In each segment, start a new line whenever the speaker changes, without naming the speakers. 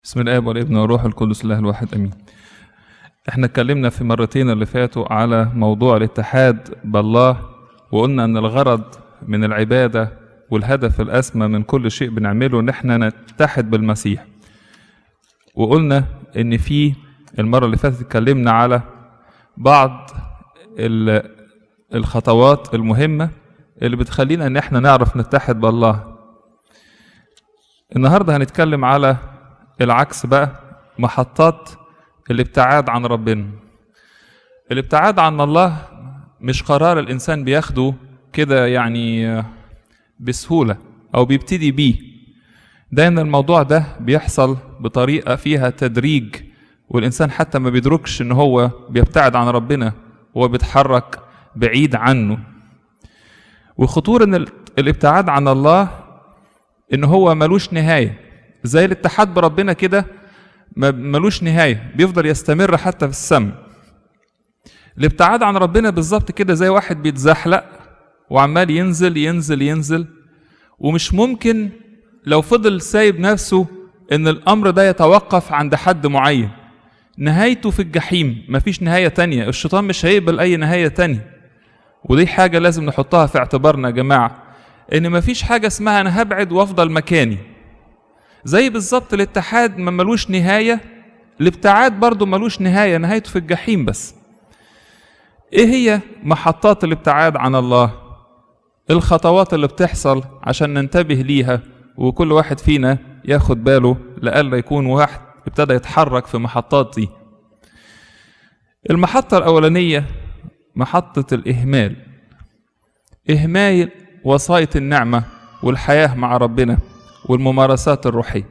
بسم الاب والابن والروح القدس الله الواحد امين احنا اتكلمنا في مرتين اللي فاتوا على موضوع الاتحاد بالله وقلنا ان الغرض من العباده والهدف الاسمى من كل شيء بنعمله ان احنا نتحد بالمسيح وقلنا ان في المره اللي فاتت اتكلمنا على بعض ال- الخطوات المهمه اللي بتخلينا ان احنا نعرف نتحد بالله النهارده هنتكلم على العكس بقى محطات الابتعاد عن ربنا الابتعاد عن الله مش قرار الانسان بياخده كده يعني بسهوله او بيبتدي بيه دايما الموضوع ده بيحصل بطريقه فيها تدريج والانسان حتى ما بيدركش ان هو بيبتعد عن ربنا هو بيتحرك بعيد عنه وخطور ان ال- الابتعاد عن الله ان هو ملوش نهايه زي الاتحاد بربنا كده ما- ملوش نهايه بيفضل يستمر حتى في السماء الابتعاد عن ربنا بالظبط كده زي واحد بيتزحلق وعمال ينزل ينزل ينزل ومش ممكن لو فضل سايب نفسه ان الامر ده يتوقف عند حد معين نهايته في الجحيم مفيش نهايه تانية الشيطان مش هيقبل اي نهايه تانية ودي حاجه لازم نحطها في اعتبارنا يا جماعه ان مفيش حاجه اسمها انا هبعد وافضل مكاني زي بالظبط الاتحاد ما ملوش نهايه الابتعاد برضه ملوش نهايه نهايته في الجحيم بس ايه هي محطات الابتعاد عن الله الخطوات اللي بتحصل عشان ننتبه ليها وكل واحد فينا ياخد باله لألا يكون واحد ابتدى يتحرك في محطات دي المحطة الأولانية محطة الإهمال إهمال وصاية النعمة والحياة مع ربنا والممارسات الروحية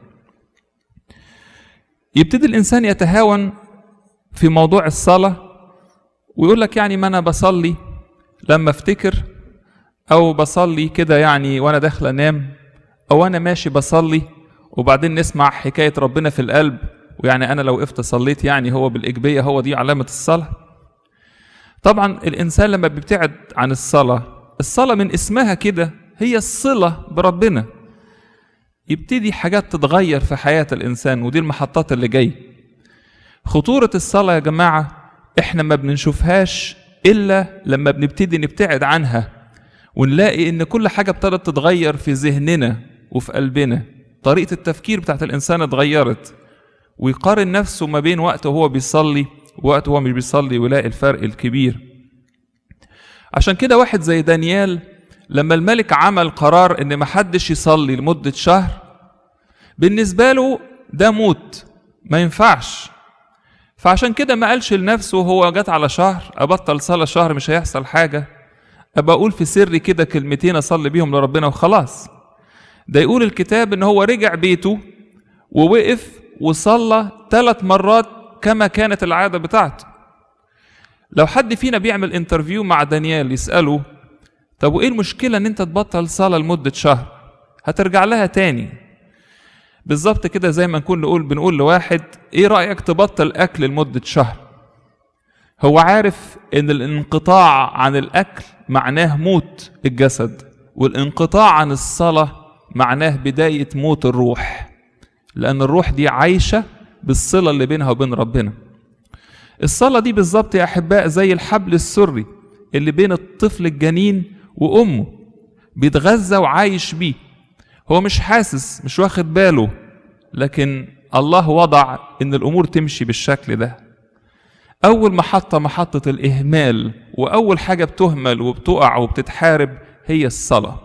يبتدي الإنسان يتهاون في موضوع الصلاة ويقول لك يعني ما أنا بصلي لما أفتكر أو بصلي كده يعني وأنا داخل أنام أو أنا ماشي بصلي وبعدين نسمع حكاية ربنا في القلب ويعني أنا لو وقفت صليت يعني هو بالإيجابية هو دي علامة الصلاة طبعا الإنسان لما بيبتعد عن الصلاة الصلاة من اسمها كده هي الصلة بربنا يبتدي حاجات تتغير في حياة الإنسان ودي المحطات اللي جاية خطورة الصلاة يا جماعة إحنا ما بنشوفهاش إلا لما بنبتدي نبتعد عنها ونلاقي إن كل حاجة ابتدت تتغير في ذهننا وفي قلبنا طريقة التفكير بتاعت الإنسان اتغيرت ويقارن نفسه ما بين وقت وهو بيصلي ووقت هو مش بيصلي ويلاقي الفرق الكبير عشان كده واحد زي دانيال لما الملك عمل قرار ان محدش يصلي لمدة شهر بالنسبة له ده موت ما ينفعش فعشان كده ما قالش لنفسه هو جت على شهر ابطل صلاة شهر مش هيحصل حاجة ابقى اقول في سري كده كلمتين اصلي بيهم لربنا وخلاص ده يقول الكتاب ان هو رجع بيته ووقف وصلى ثلاث مرات كما كانت العادة بتاعته لو حد فينا بيعمل انترفيو مع دانيال يسأله طب وايه المشكلة ان انت تبطل صلاة لمدة شهر هترجع لها تاني بالظبط كده زي ما نكون نقول بنقول لواحد ايه رأيك تبطل اكل لمدة شهر هو عارف ان الانقطاع عن الاكل معناه موت الجسد والانقطاع عن الصلاة معناه بداية موت الروح لان الروح دي عايشة بالصلة اللي بينها وبين ربنا الصلاة دي بالظبط يا أحباء زي الحبل السري اللي بين الطفل الجنين وأمه بيتغذى وعايش بيه هو مش حاسس مش واخد باله لكن الله وضع إن الأمور تمشي بالشكل ده أول محطة محطة الإهمال وأول حاجة بتهمل وبتقع وبتتحارب هي الصلاة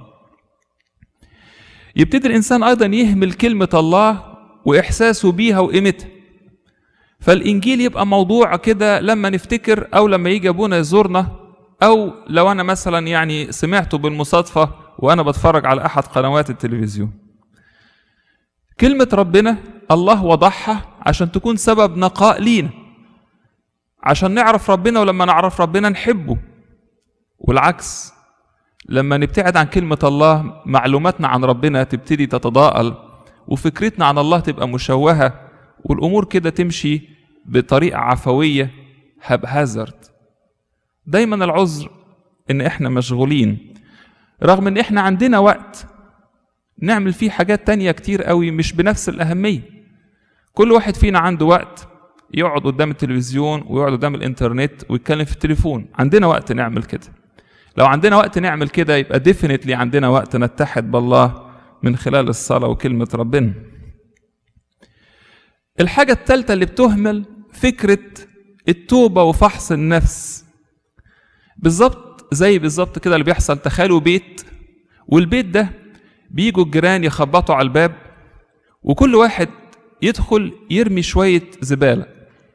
يبتدي الإنسان أيضا يهمل كلمة الله وإحساسه بيها وقيمتها فالانجيل يبقى موضوع كده لما نفتكر او لما يجي ابونا يزورنا او لو انا مثلا يعني سمعته بالمصادفه وانا بتفرج على احد قنوات التلفزيون كلمه ربنا الله وضعها عشان تكون سبب نقاء لينا عشان نعرف ربنا ولما نعرف ربنا نحبه والعكس لما نبتعد عن كلمه الله معلوماتنا عن ربنا تبتدي تتضاءل وفكرتنا عن الله تبقى مشوهه والامور كده تمشي بطريقه عفويه هبهزرد دايما العذر ان احنا مشغولين رغم ان احنا عندنا وقت نعمل فيه حاجات تانية كتير قوي مش بنفس الاهميه كل واحد فينا عنده وقت يقعد قدام التلفزيون ويقعد قدام الانترنت ويتكلم في التليفون عندنا وقت نعمل كده لو عندنا وقت نعمل كده يبقى ديفينتلي عندنا وقت نتحد بالله من خلال الصلاة وكلمة ربنا الحاجة الثالثة اللي بتهمل فكرة التوبة وفحص النفس بالظبط زي بالظبط كده اللي بيحصل تخيلوا بيت والبيت ده بيجوا الجيران يخبطوا على الباب وكل واحد يدخل يرمي شوية زبالة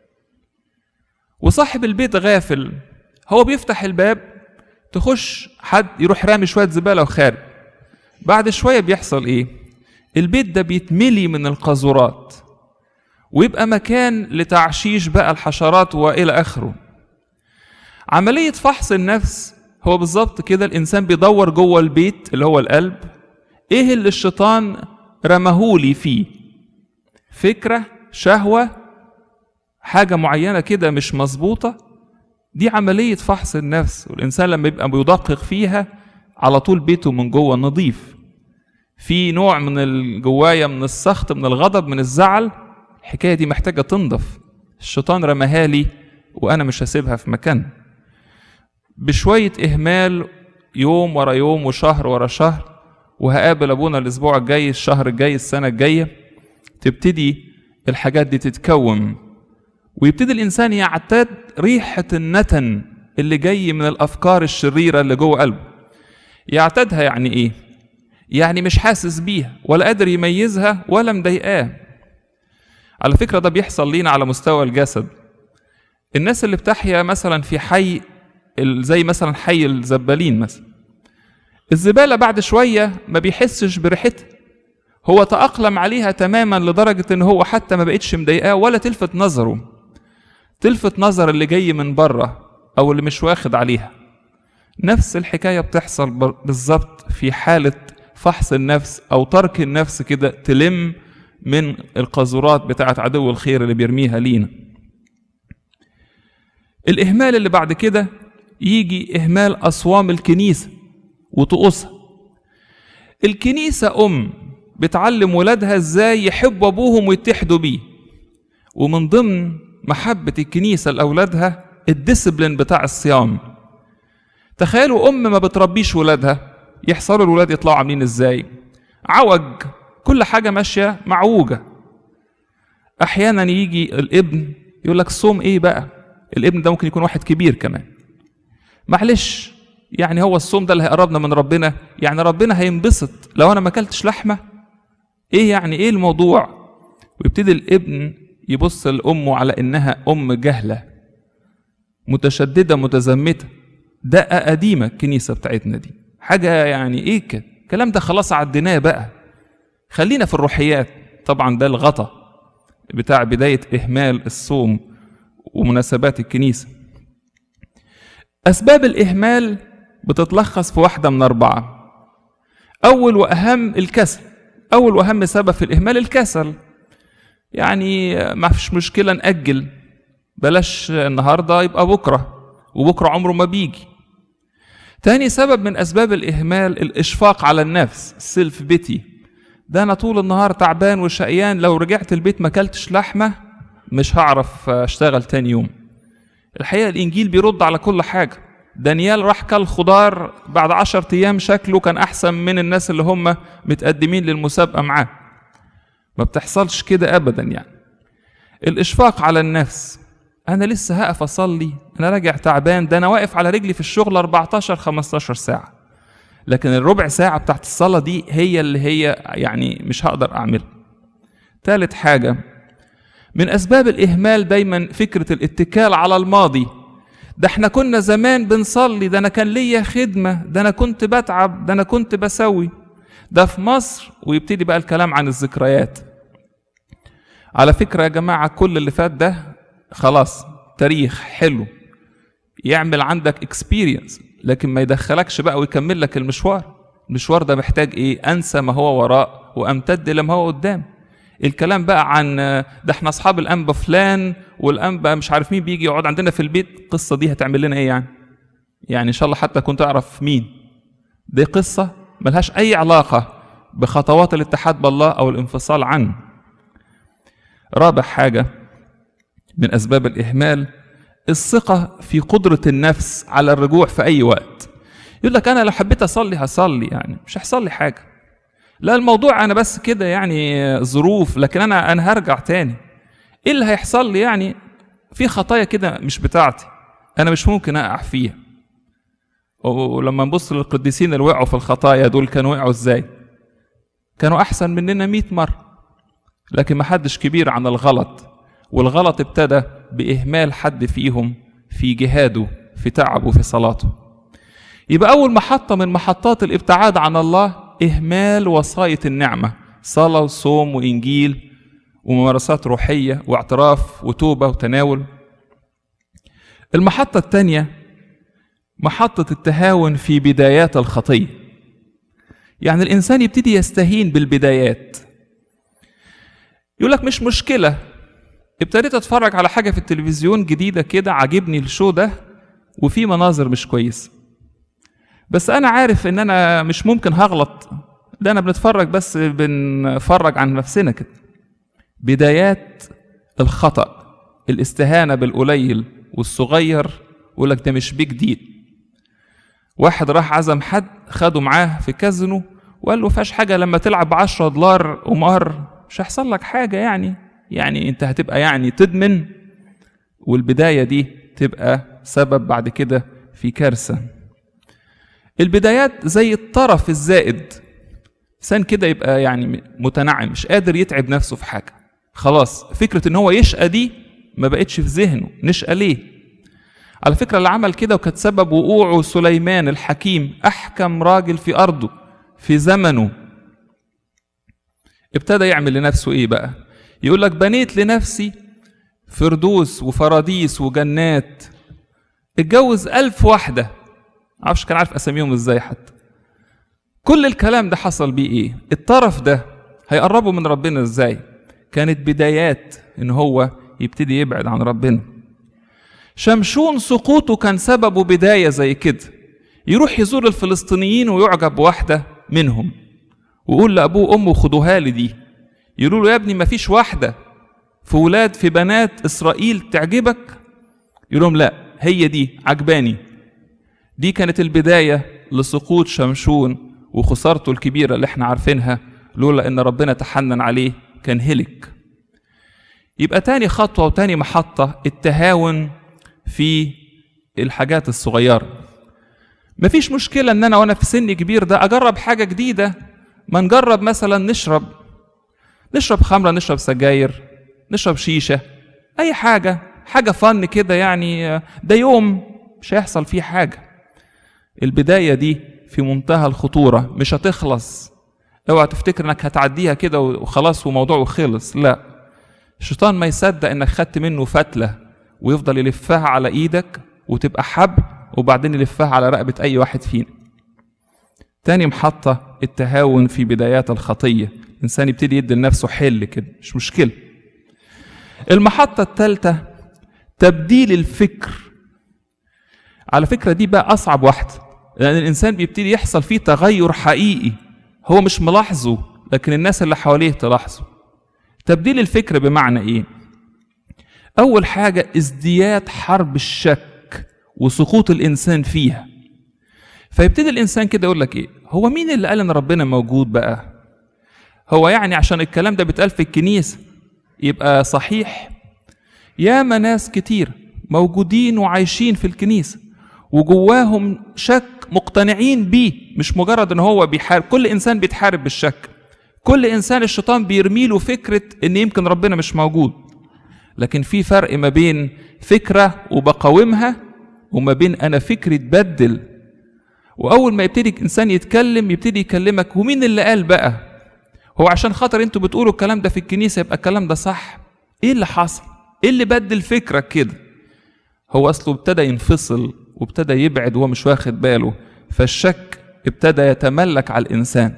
وصاحب البيت غافل هو بيفتح الباب تخش حد يروح رامي شوية زبالة وخارج بعد شوية بيحصل ايه البيت ده بيتملي من القاذورات ويبقى مكان لتعشيش بقى الحشرات والى اخره عملية فحص النفس هو بالظبط كده الانسان بيدور جوه البيت اللي هو القلب ايه اللي الشيطان رمهولي فيه فكرة شهوة حاجة معينة كده مش مظبوطة دي عملية فحص النفس والإنسان لما يبقى بيدقق فيها على طول بيته من جوه نظيف في نوع من الجواية من السخط من الغضب من الزعل الحكاية دي محتاجة تنضف الشيطان رماها لي وأنا مش هسيبها في مكان بشوية إهمال يوم ورا يوم وشهر ورا شهر وهقابل أبونا الأسبوع الجاي الشهر الجاي السنة الجاية تبتدي الحاجات دي تتكون ويبتدي الإنسان يعتاد ريحة النتن اللي جاي من الأفكار الشريرة اللي جوه قلبه يعتادها يعني إيه؟ يعني مش حاسس بيها ولا قادر يميزها ولا مضايقاه على فكرة ده بيحصل لينا على مستوى الجسد الناس اللي بتحيا مثلا في حي زي مثلا حي الزبالين مثلا الزبالة بعد شوية ما بيحسش بريحتها هو تأقلم عليها تماما لدرجة ان هو حتى ما بقتش مضايقاه ولا تلفت نظره تلفت نظر اللي جاي من بره او اللي مش واخد عليها نفس الحكاية بتحصل بالظبط في حالة فحص النفس او ترك النفس كده تلم من القاذورات بتاعت عدو الخير اللي بيرميها لينا الإهمال اللي بعد كده يجي إهمال أصوام الكنيسة وطقوسها الكنيسة أم بتعلم ولادها إزاي يحبوا أبوهم ويتحدوا بيه ومن ضمن محبة الكنيسة لأولادها الديسبلين بتاع الصيام تخيلوا أم ما بتربيش ولادها يحصلوا الولاد يطلعوا عاملين إزاي عوج كل حاجة ماشية معوجة أحيانا يجي الابن يقول لك الصوم إيه بقى الابن ده ممكن يكون واحد كبير كمان معلش يعني هو الصوم ده اللي هيقربنا من ربنا يعني ربنا هينبسط لو انا ما اكلتش لحمه ايه يعني ايه الموضوع ويبتدي الابن يبص لامه على انها ام جهله متشدده متزمته دقه قديمه الكنيسه بتاعتنا دي حاجه يعني ايه كده الكلام ده خلاص عديناه بقى خلينا في الروحيات طبعا ده الغطا بتاع بدايه اهمال الصوم ومناسبات الكنيسه أسباب الإهمال بتتلخص في واحدة من أربعة أول وأهم الكسل أول وأهم سبب في الإهمال الكسل يعني ما فيش مشكلة نأجل بلاش النهاردة يبقى بكرة وبكرة عمره ما بيجي تاني سبب من أسباب الإهمال الإشفاق على النفس السيلف بيتي ده أنا طول النهار تعبان وشقيان لو رجعت البيت ما أكلتش لحمة مش هعرف أشتغل تاني يوم الحقيقة الإنجيل بيرد على كل حاجة دانيال راح كل خضار بعد عشر أيام شكله كان أحسن من الناس اللي هم متقدمين للمسابقة معاه ما بتحصلش كده أبدا يعني الإشفاق على النفس أنا لسه هقف أصلي أنا راجع تعبان ده أنا واقف على رجلي في الشغل 14 15 ساعة لكن الربع ساعة بتاعت الصلاة دي هي اللي هي يعني مش هقدر أعملها ثالث حاجة من أسباب الإهمال دايما فكرة الاتكال على الماضي ده احنا كنا زمان بنصلي ده أنا كان ليا خدمة ده أنا كنت بتعب ده أنا كنت بسوي ده في مصر ويبتدي بقى الكلام عن الذكريات على فكرة يا جماعة كل اللي فات ده خلاص تاريخ حلو يعمل عندك اكسبيرينس لكن ما يدخلكش بقى ويكمل لك المشوار المشوار ده محتاج ايه انسى ما هو وراء وامتد لما هو قدام الكلام بقى عن ده احنا اصحاب الانبا فلان والانبا مش عارف مين بيجي يقعد عندنا في البيت القصه دي هتعمل لنا ايه يعني يعني ان شاء الله حتى كنت اعرف مين دي قصه ملهاش اي علاقه بخطوات الاتحاد بالله او الانفصال عنه رابع حاجة من أسباب الإهمال الثقة في قدرة النفس على الرجوع في أي وقت يقول لك أنا لو حبيت أصلي هصلي يعني مش هيحصل لي حاجة لا الموضوع أنا بس كده يعني ظروف لكن أنا أنا هرجع تاني إيه اللي هيحصل لي يعني في خطايا كده مش بتاعتي أنا مش ممكن أقع فيها ولما نبص للقديسين اللي وقعوا في الخطايا دول كانوا وقعوا ازاي كانوا احسن مننا مئة مرة لكن ما حدش كبير عن الغلط والغلط ابتدى بإهمال حد فيهم في جهاده في تعبه في صلاته يبقى أول محطة من محطات الابتعاد عن الله إهمال وصاية النعمة صلاة وصوم وإنجيل وممارسات روحية واعتراف وتوبة وتناول المحطة الثانية محطة التهاون في بدايات الخطية يعني الإنسان يبتدي يستهين بالبدايات يقول لك مش مشكلة ابتديت اتفرج على حاجة في التلفزيون جديدة كده عاجبني الشو ده وفي مناظر مش كويسة بس أنا عارف إن أنا مش ممكن هغلط ده أنا بنتفرج بس بنفرج عن نفسنا كده بدايات الخطأ الاستهانة بالقليل والصغير يقول لك ده مش بيج ديل واحد راح عزم حد خده معاه في كازينو وقال له فيهاش حاجه لما تلعب ب 10 دولار قمار مش هيحصل لك حاجه يعني يعني انت هتبقى يعني تدمن والبدايه دي تبقى سبب بعد كده في كارثه البدايات زي الطرف الزائد انسان كده يبقى يعني متنعم مش قادر يتعب نفسه في حاجه خلاص فكره ان هو يشقى دي ما بقتش في ذهنه نشقى ليه على فكرة اللي عمل كده وكانت سبب وقوعه سليمان الحكيم أحكم راجل في أرضه في زمنه ابتدى يعمل لنفسه إيه بقى يقول لك بنيت لنفسي فردوس وفراديس وجنات اتجوز ألف واحدة معرفش كان عارف أساميهم إزاي حتى كل الكلام ده حصل بيه إيه الطرف ده هيقربه من ربنا إزاي كانت بدايات إن هو يبتدي يبعد عن ربنا شمشون سقوطه كان سببه بداية زي كده يروح يزور الفلسطينيين ويعجب بواحدة منهم ويقول لأبوه وأمه خدوها لي دي يقولوا له يا ابني مفيش واحدة في ولاد في بنات إسرائيل تعجبك يقول لهم لا هي دي عجباني دي كانت البداية لسقوط شمشون وخسارته الكبيرة اللي احنا عارفينها لولا ان ربنا تحنن عليه كان هلك يبقى تاني خطوة وتاني محطة التهاون في الحاجات الصغيرة مفيش مشكلة ان انا وانا في سن كبير ده اجرب حاجة جديدة ما نجرب مثلا نشرب نشرب خمرة نشرب سجاير نشرب شيشة اي حاجة حاجة فن كده يعني ده يوم مش هيحصل فيه حاجة البداية دي في منتهى الخطورة مش هتخلص اوعى تفتكر انك هتعديها كده وخلاص وموضوعه خلص لا الشيطان ما يصدق انك خدت منه فتله ويفضل يلفها على ايدك وتبقى حب وبعدين يلفها على رقبة أي واحد فينا تاني محطة التهاون في بدايات الخطية الإنسان يبتدي يدي لنفسه حل كده مش مشكلة المحطة الثالثة تبديل الفكر على فكرة دي بقى أصعب واحدة لأن الإنسان بيبتدي يحصل فيه تغير حقيقي هو مش ملاحظه لكن الناس اللي حواليه تلاحظه تبديل الفكر بمعنى إيه؟ أول حاجة ازدياد حرب الشك وسقوط الإنسان فيها فيبتدي الإنسان كده يقول لك إيه هو مين اللي قال إن ربنا موجود بقى هو يعني عشان الكلام ده بيتقال في الكنيسة يبقى صحيح ياما ناس كتير موجودين وعايشين في الكنيسة وجواهم شك مقتنعين بيه مش مجرد ان هو بيحارب كل انسان بيتحارب بالشك كل انسان الشيطان بيرميله فكره ان يمكن ربنا مش موجود لكن في فرق ما بين فكرة وبقاومها وما بين أنا فكري اتبدل وأول ما يبتدي إنسان يتكلم يبتدي يكلمك ومين اللي قال بقى هو عشان خاطر انتوا بتقولوا الكلام ده في الكنيسة يبقى الكلام ده صح ايه اللي حصل ايه اللي بدل فكرك كده هو اصله ابتدى ينفصل وابتدى يبعد وهو مش واخد باله فالشك ابتدى يتملك على الانسان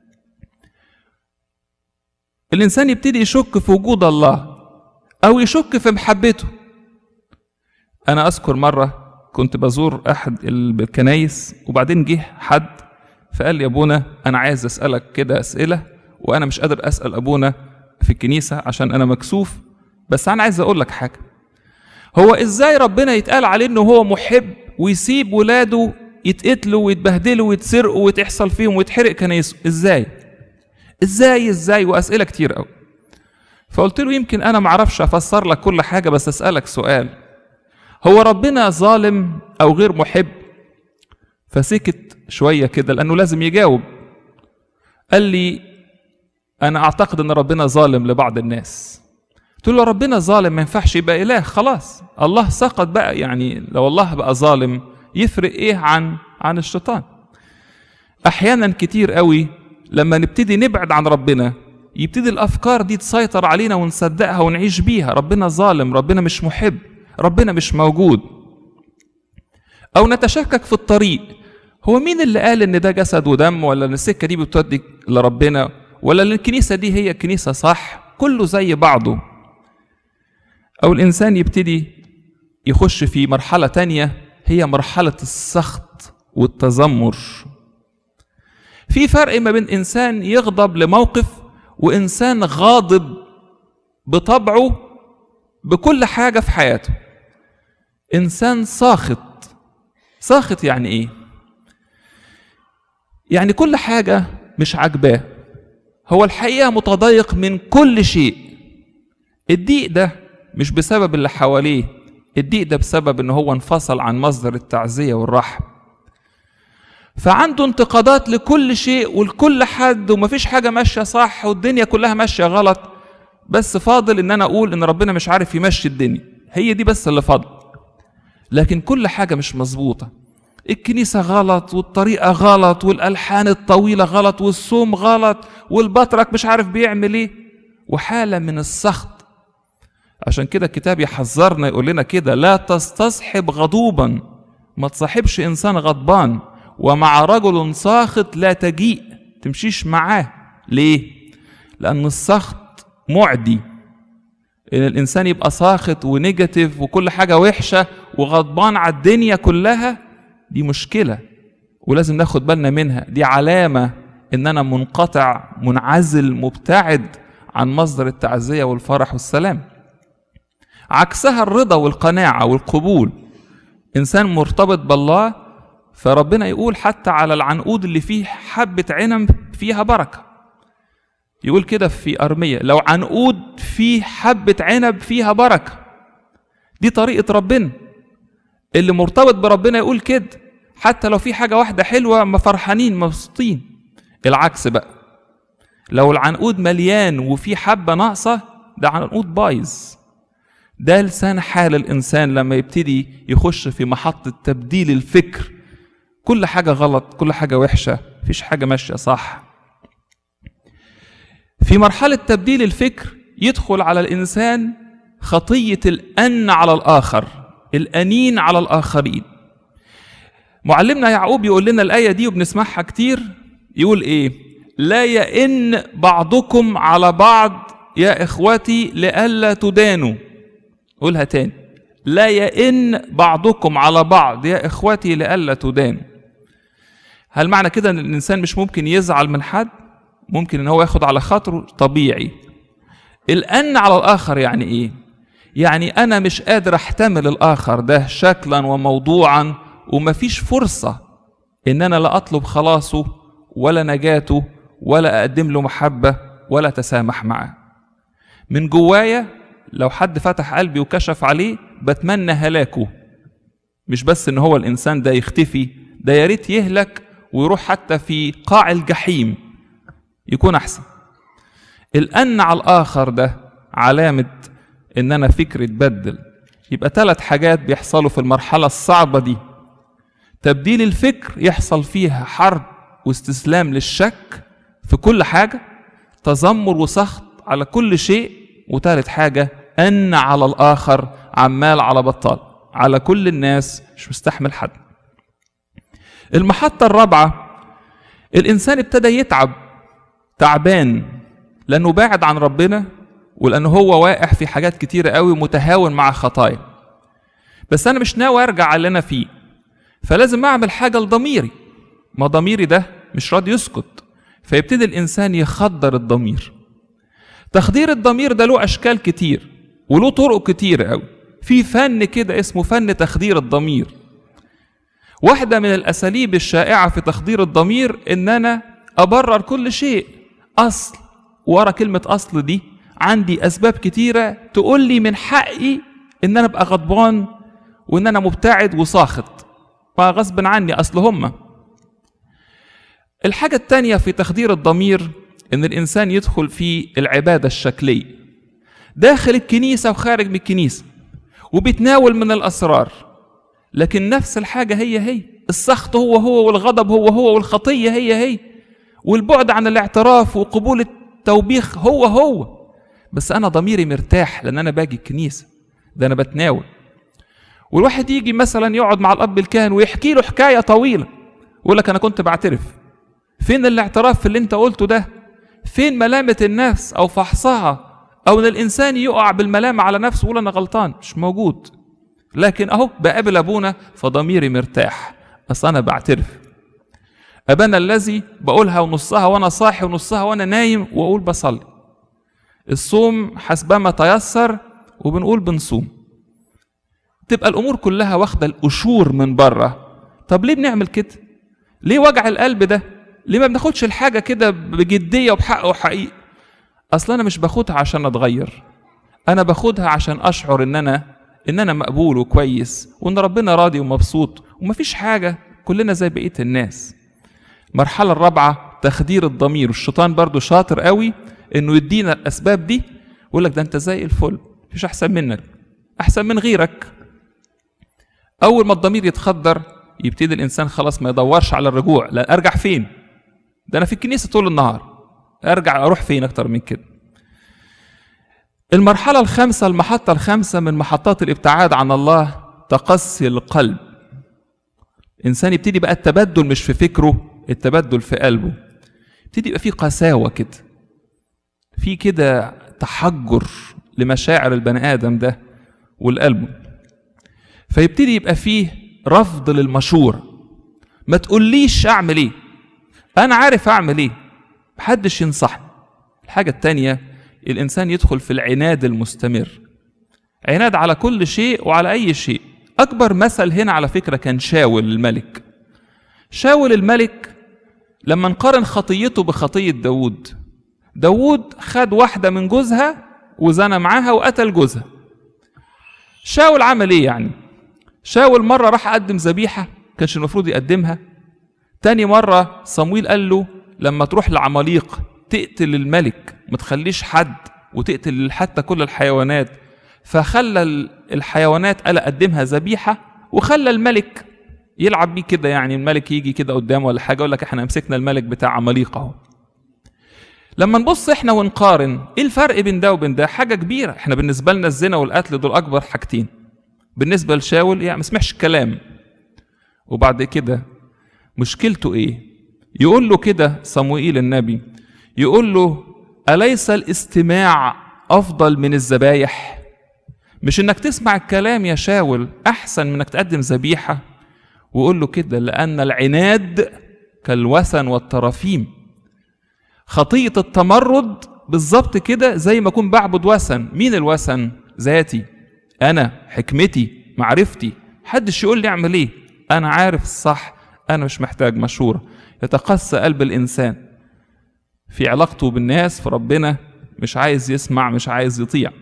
الانسان يبتدي يشك في وجود الله او يشك في محبته انا اذكر مره كنت بزور احد الكنايس وبعدين جه حد فقال لي يا ابونا انا عايز اسالك كده اسئله وانا مش قادر اسال ابونا في الكنيسة عشان أنا مكسوف بس أنا عايز أقول لك حاجة هو إزاي ربنا يتقال عليه إنه هو محب ويسيب ولاده يتقتلوا ويتبهدلوا ويتسرقوا وتحصل فيهم ويتحرق كنايسه إزاي؟ إزاي إزاي وأسئلة كتير أوي فقلت له يمكن أنا معرفش أفسر لك كل حاجة بس أسألك سؤال هو ربنا ظالم أو غير محب فسكت شوية كده لأنه لازم يجاوب قال لي أنا أعتقد أن ربنا ظالم لبعض الناس قلت له ربنا ظالم ما ينفعش يبقى إله خلاص الله سقط بقى يعني لو الله بقى ظالم يفرق إيه عن عن الشيطان أحيانا كتير قوي لما نبتدي نبعد عن ربنا يبتدي الأفكار دي تسيطر علينا ونصدقها ونعيش بيها ربنا ظالم ربنا مش محب ربنا مش موجود أو نتشكك في الطريق هو مين اللي قال ان ده جسد ودم ولا ان السكه دي بتودي لربنا ولا ان الكنيسه دي هي كنيسه صح كله زي بعضه او الانسان يبتدي يخش في مرحله تانية هي مرحله السخط والتذمر في فرق ما بين انسان يغضب لموقف وانسان غاضب بطبعه بكل حاجه في حياته انسان ساخط ساخط يعني ايه يعني كل حاجة مش عاجباه هو الحقيقة متضايق من كل شيء الضيق ده مش بسبب اللي حواليه الضيق ده بسبب ان هو انفصل عن مصدر التعزية والرحمة فعنده انتقادات لكل شيء ولكل حد ومفيش حاجة ماشية صح والدنيا كلها ماشية غلط بس فاضل ان انا اقول ان ربنا مش عارف يمشي الدنيا هي دي بس اللي فاضل لكن كل حاجة مش مظبوطة الكنيسة غلط والطريقة غلط والألحان الطويلة غلط والصوم غلط والبطرك مش عارف بيعمل ايه وحالة من السخط عشان كده الكتاب يحذرنا يقول لنا كده لا تستصحب غضوبا ما تصاحبش إنسان غضبان ومع رجل ساخط لا تجيء تمشيش معاه ليه؟ لأن السخط معدي ان الانسان يبقى ساخط ونيجاتيف وكل حاجه وحشه وغضبان على الدنيا كلها دي مشكله ولازم ناخد بالنا منها دي علامه ان انا منقطع منعزل مبتعد عن مصدر التعزيه والفرح والسلام عكسها الرضا والقناعه والقبول انسان مرتبط بالله فربنا يقول حتى على العنقود اللي فيه حبه عنب فيها بركه يقول كده في أرمية لو عنقود فيه حبة عنب فيها بركة دي طريقة ربنا اللي مرتبط بربنا يقول كده حتى لو في حاجة واحدة حلوة ما فرحانين مبسوطين العكس بقى لو العنقود مليان وفي حبة ناقصة ده عنقود بايظ ده لسان حال الإنسان لما يبتدي يخش في محطة تبديل الفكر كل حاجة غلط كل حاجة وحشة مفيش حاجة ماشية صح في مرحلة تبديل الفكر يدخل على الإنسان خطية الأن على الآخر الأنين على الآخرين معلمنا يعقوب يقول لنا الآية دي وبنسمعها كتير يقول إيه لا يئن بعضكم على بعض يا إخوتي لئلا تدانوا قولها تاني لا يئن بعضكم على بعض يا إخوتي لئلا تدانوا هل معنى كده ان الانسان مش ممكن يزعل من حد ممكن ان هو ياخد على خاطره طبيعي الان على الاخر يعني ايه يعني انا مش قادر احتمل الاخر ده شكلا وموضوعا ومفيش فرصه ان انا لا اطلب خلاصه ولا نجاته ولا اقدم له محبه ولا تسامح معاه من جوايا لو حد فتح قلبي وكشف عليه بتمنى هلاكه مش بس ان هو الانسان ده يختفي ده يا ريت يهلك ويروح حتى في قاع الجحيم يكون احسن الان على الاخر ده علامه ان انا فكري اتبدل يبقى ثلاث حاجات بيحصلوا في المرحله الصعبه دي تبديل الفكر يحصل فيها حرب واستسلام للشك في كل حاجه تذمر وسخط على كل شيء وثالث حاجه ان على الاخر عمال على بطال على كل الناس مش مستحمل حد المحطة الرابعة الإنسان ابتدى يتعب تعبان لأنه بعد عن ربنا ولأنه هو واقع في حاجات كتيرة قوي ومتهاون مع خطايا بس أنا مش ناوي أرجع على اللي أنا فيه فلازم أعمل حاجة لضميري ما ضميري ده مش راضي يسكت فيبتدي الإنسان يخدر الضمير تخدير الضمير ده له اشكال كتير وله طرق كتير قوي في فن كده اسمه فن تخدير الضمير واحده من الاساليب الشائعه في تخدير الضمير ان انا ابرر كل شيء اصل ورا كلمه اصل دي عندي اسباب كتيره تقول لي من حقي ان انا ابقى غضبان وان انا مبتعد وساخط فغصب عني اصل هما الحاجه التانيه في تخدير الضمير ان الانسان يدخل في العباده الشكليه داخل الكنيسه وخارج من الكنيسه وبيتناول من الاسرار لكن نفس الحاجه هي هي السخط هو هو والغضب هو هو والخطيه هي هي والبعد عن الاعتراف وقبول التوبيخ هو هو بس انا ضميري مرتاح لان انا باجي الكنيسه ده انا بتناول والواحد يجي مثلا يقعد مع الاب الكاهن ويحكي له حكايه طويله يقول لك انا كنت بعترف فين الاعتراف في اللي انت قلته ده فين ملامه النفس او فحصها او ان الانسان يقع بالملامه على نفسه ويقول انا غلطان مش موجود لكن اهو بقابل ابونا فضميري مرتاح اصل انا بعترف ابانا الذي بقولها ونصها وانا صاحي ونصها وانا نايم واقول بصلي الصوم حسبما تيسر وبنقول بنصوم تبقى الامور كلها واخده القشور من بره طب ليه بنعمل كده ليه وجع القلب ده ليه ما بناخدش الحاجه كده بجديه وبحق وحقيقه اصل انا مش باخدها عشان اتغير انا باخدها عشان اشعر ان انا ان انا مقبول وكويس وان ربنا راضي ومبسوط ومفيش حاجه كلنا زي بقيه الناس المرحله الرابعه تخدير الضمير والشيطان برضو شاطر قوي انه يدينا الاسباب دي يقول لك ده انت زي الفل مفيش احسن منك احسن من غيرك اول ما الضمير يتخدر يبتدي الانسان خلاص ما يدورش على الرجوع لا ارجع فين ده انا في الكنيسه طول النهار ارجع اروح فين اكتر من كده المرحله الخامسه المحطه الخامسه من محطات الابتعاد عن الله تقسي القلب الانسان يبتدي بقى التبدل مش في فكره التبدل في قلبه يبتدي يبقى في قساوه كده في كده تحجر لمشاعر البني ادم ده والقلب فيبتدي يبقى فيه رفض للمشورة ما تقوليش اعمل ايه انا عارف اعمل ايه محدش ينصحني الحاجة التانية الانسان يدخل في العناد المستمر عناد على كل شيء وعلى اي شيء اكبر مثل هنا على فكرة كان شاول الملك شاول الملك لما نقارن خطيته بخطية داود داود خد واحدة من جوزها وزنى معاها وقتل جوزها شاول عمل ايه يعني شاول مرة راح قدم ذبيحة كانش المفروض يقدمها تاني مرة صمويل قال له لما تروح لعماليق تقتل الملك ما تخليش حد وتقتل حتى كل الحيوانات فخلى الحيوانات قال قدمها ذبيحة وخلى الملك يلعب بيه كده يعني الملك يجي كده قدامه ولا حاجة يقول لك احنا مسكنا الملك بتاع عماليق اهو لما نبص احنا ونقارن ايه الفرق بين ده وبين ده حاجة كبيرة احنا بالنسبة لنا الزنا والقتل دول اكبر حاجتين بالنسبة لشاول يعني ما سمعش الكلام وبعد كده مشكلته ايه يقول له كده صموئيل النبي يقول له أليس الاستماع أفضل من الذبايح مش انك تسمع الكلام يا شاول أحسن من انك تقدم ذبيحة ويقول له كده لأن العناد كالوثن والترافيم خطية التمرد بالظبط كده زي ما أكون بعبد وثن مين الوثن ذاتي انا حكمتي معرفتي حدش يقول لي اعمل ايه انا عارف الصح انا مش محتاج مشوره يتقسى قلب الانسان في علاقته بالناس في ربنا مش عايز يسمع مش عايز يطيع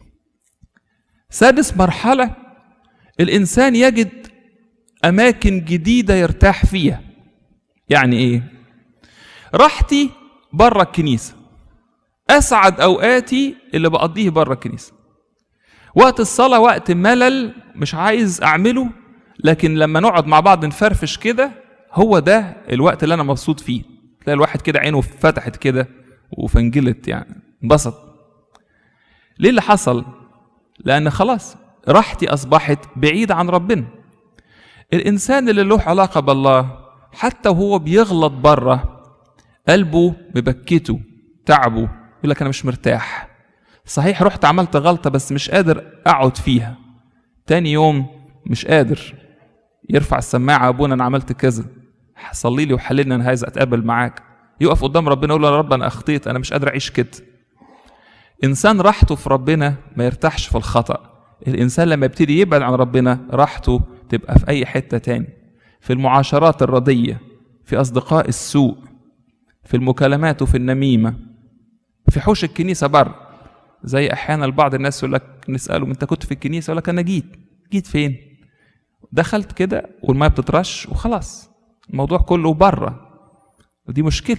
سادس مرحله الانسان يجد اماكن جديده يرتاح فيها يعني ايه راحتي بره الكنيسه اسعد اوقاتي اللي بقضيه بره الكنيسه وقت الصلاة وقت ملل مش عايز أعمله لكن لما نقعد مع بعض نفرفش كده هو ده الوقت اللي أنا مبسوط فيه تلاقي الواحد كده عينه فتحت كده وفنجلت يعني انبسط ليه اللي حصل؟ لأن خلاص راحتي أصبحت بعيدة عن ربنا الإنسان اللي له علاقة بالله حتى وهو بيغلط بره قلبه مبكته تعبه يقول لك أنا مش مرتاح صحيح رحت عملت غلطة بس مش قادر أقعد فيها تاني يوم مش قادر يرفع السماعة أبونا أنا عملت كذا صلي لي وحللني أنا عايز أتقابل معاك يقف قدام ربنا يقول له يا رب أنا أخطيت أنا مش قادر أعيش كده انسان راحته في ربنا ما يرتاحش في الخطأ الانسان لما يبتدي يبعد عن ربنا راحته تبقى في اي حتة تاني في المعاشرات الردية في اصدقاء السوء في المكالمات وفي النميمة في حوش الكنيسة بره زي احيانا بعض الناس يقول لك نساله انت كنت في الكنيسه يقول لك انا جيت جيت فين دخلت كده والميه بتترش وخلاص الموضوع كله بره ودي مشكله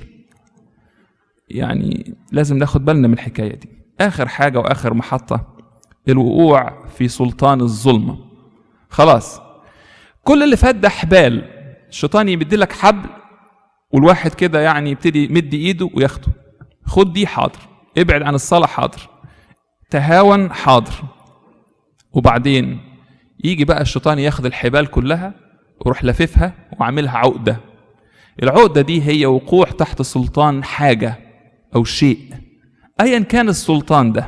يعني لازم ناخد بالنا من الحكايه دي اخر حاجه واخر محطه الوقوع في سلطان الظلمه خلاص كل اللي فات ده حبال الشيطان يمد لك حبل والواحد كده يعني يبتدي يمد ايده وياخده خد دي حاضر ابعد عن الصلاه حاضر تهاون حاضر وبعدين يجي بقى الشيطان ياخد الحبال كلها ويروح لاففها وعاملها عقده العقده دي هي وقوع تحت سلطان حاجه او شيء ايا كان السلطان ده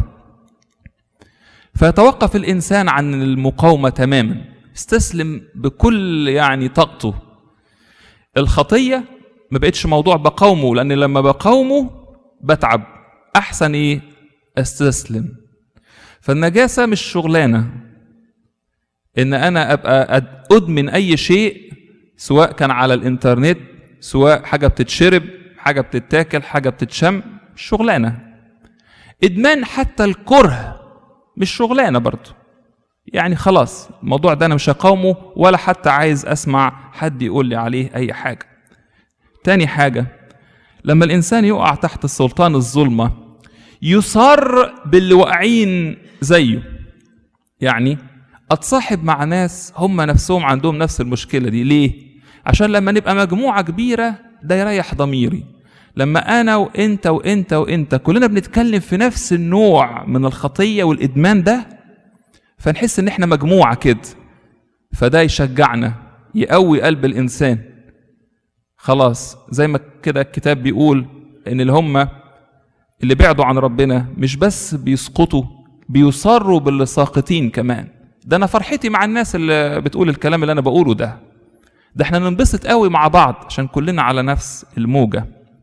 فيتوقف الانسان عن المقاومه تماما استسلم بكل يعني طاقته الخطيه ما بقتش موضوع بقاومه لان لما بقاومه بتعب احسن ايه استسلم فالنجاسه مش شغلانه ان انا ابقى ادمن اي شيء سواء كان على الانترنت سواء حاجه بتتشرب حاجه بتتاكل حاجه بتتشم مش شغلانه ادمان حتى الكره مش شغلانه برضه يعني خلاص الموضوع ده انا مش هقاومه ولا حتى عايز اسمع حد يقول لي عليه اي حاجه تاني حاجه لما الانسان يقع تحت سلطان الظلمه يصر باللي واقعين زيه يعني اتصاحب مع ناس هم نفسهم عندهم نفس المشكله دي ليه عشان لما نبقى مجموعه كبيره ده يريح ضميري لما انا وانت وانت وانت كلنا بنتكلم في نفس النوع من الخطيه والادمان ده فنحس ان احنا مجموعه كده فده يشجعنا يقوي قلب الانسان خلاص زي ما كده الكتاب بيقول ان اللي هم اللي بعدوا عن ربنا مش بس بيسقطوا بيصروا باللي ساقطين كمان ده انا فرحتي مع الناس اللي بتقول الكلام اللي انا بقوله ده ده احنا ننبسط قوي مع بعض عشان كلنا على نفس الموجة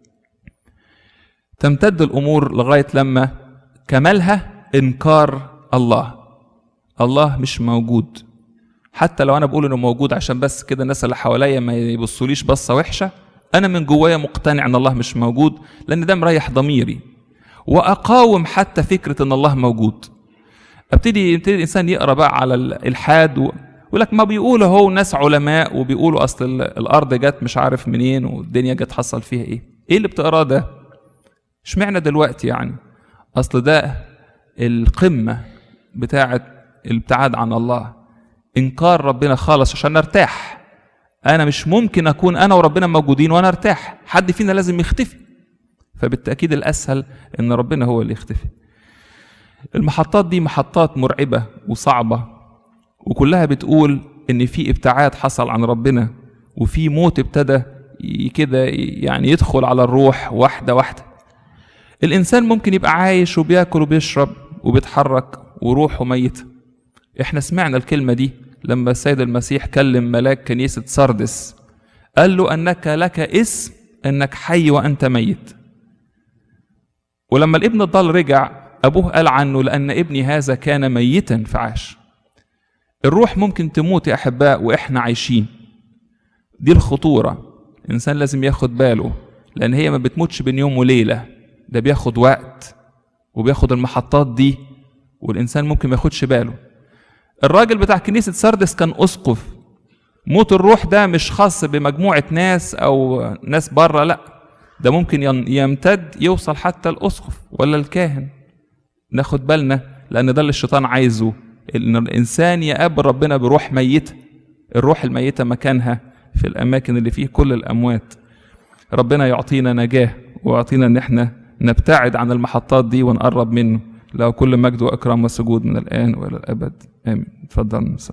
تمتد الامور لغاية لما كمالها انكار الله الله مش موجود حتى لو انا بقول انه موجود عشان بس كده الناس اللي حواليا ما يبصوليش بصه وحشه انا من جوايا مقتنع ان الله مش موجود لان ده مريح ضميري واقاوم حتى فكره ان الله موجود ابتدي يبتدي الانسان يقرا بقى على الالحاد و... يقول لك ما بيقولوا هو ناس علماء وبيقولوا اصل الارض جت مش عارف منين والدنيا جت حصل فيها ايه ايه اللي بتقراه ده اشمعنى دلوقتي يعني اصل ده القمه بتاعه الابتعاد عن الله انكار ربنا خالص عشان نرتاح انا مش ممكن اكون انا وربنا موجودين وانا ارتاح حد فينا لازم يختفي فبالتاكيد الاسهل ان ربنا هو اللي يختفي المحطات دي محطات مرعبه وصعبه وكلها بتقول ان في ابتعاد حصل عن ربنا وفي موت ابتدى كده يعني يدخل على الروح واحده واحده الانسان ممكن يبقى عايش وبياكل وبيشرب وبيتحرك وروحه ميته احنا سمعنا الكلمة دي لما السيد المسيح كلم ملاك كنيسة سردس قال له أنك لك اسم أنك حي وأنت ميت ولما الابن الضال رجع أبوه قال عنه لأن ابني هذا كان ميتا فعاش الروح ممكن تموت يا أحباء وإحنا عايشين دي الخطورة الإنسان لازم ياخد باله لأن هي ما بتموتش بين يوم وليلة ده بياخد وقت وبياخد المحطات دي والإنسان ممكن ما ياخدش باله الراجل بتاع كنيسة سردس كان أسقف موت الروح ده مش خاص بمجموعة ناس أو ناس بره لأ ده ممكن يمتد يوصل حتى الأسقف ولا الكاهن ناخد بالنا لأن ده اللي الشيطان عايزه إن الإنسان يقابل ربنا بروح ميتة الروح الميتة مكانها في الأماكن اللي فيه كل الأموات ربنا يعطينا نجاة ويعطينا إن إحنا نبتعد عن المحطات دي ونقرب منه له كل مجد وإكرام وسجود من الآن وإلى الأبد آمين اتفضل